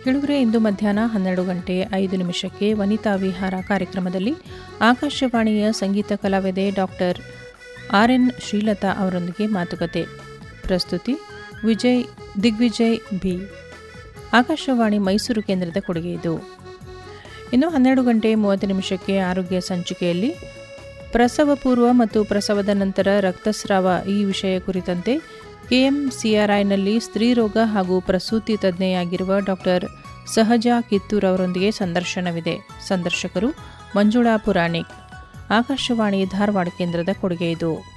ಕೆಳಗರೆ ಇಂದು ಮಧ್ಯಾಹ್ನ ಹನ್ನೆರಡು ಗಂಟೆ ಐದು ನಿಮಿಷಕ್ಕೆ ವನಿತಾ ವಿಹಾರ ಕಾರ್ಯಕ್ರಮದಲ್ಲಿ ಆಕಾಶವಾಣಿಯ ಸಂಗೀತ ಕಲಾವಿದೆ ಡಾಕ್ಟರ್ ಆರ್ ಎನ್ ಶ್ರೀಲತಾ ಅವರೊಂದಿಗೆ ಮಾತುಕತೆ ಪ್ರಸ್ತುತಿ ವಿಜಯ್ ದಿಗ್ವಿಜಯ್ ಬಿ ಆಕಾಶವಾಣಿ ಮೈಸೂರು ಕೇಂದ್ರದ ಕೊಡುಗೆ ಇದು ಇನ್ನು ಹನ್ನೆರಡು ಗಂಟೆ ಮೂವತ್ತು ನಿಮಿಷಕ್ಕೆ ಆರೋಗ್ಯ ಸಂಚಿಕೆಯಲ್ಲಿ ಪ್ರಸವ ಪೂರ್ವ ಮತ್ತು ಪ್ರಸವದ ನಂತರ ರಕ್ತಸ್ರಾವ ಈ ವಿಷಯ ಕುರಿತಂತೆ ಕೆಎಂಸಿಆರ್ಐನಲ್ಲಿ ಸ್ತ್ರೀರೋಗ ಹಾಗೂ ಪ್ರಸೂತಿ ತಜ್ಞೆಯಾಗಿರುವ ಡಾಕ್ಟರ್ ಸಹಜಾ ಕಿತ್ತೂರ್ ಅವರೊಂದಿಗೆ ಸಂದರ್ಶನವಿದೆ ಸಂದರ್ಶಕರು ಮಂಜುಳಾ ಪುರಾಣಿಕ್ ಆಕಾಶವಾಣಿ ಧಾರವಾಡ ಕೇಂದ್ರದ ಕೊಡುಗೆ ಇದು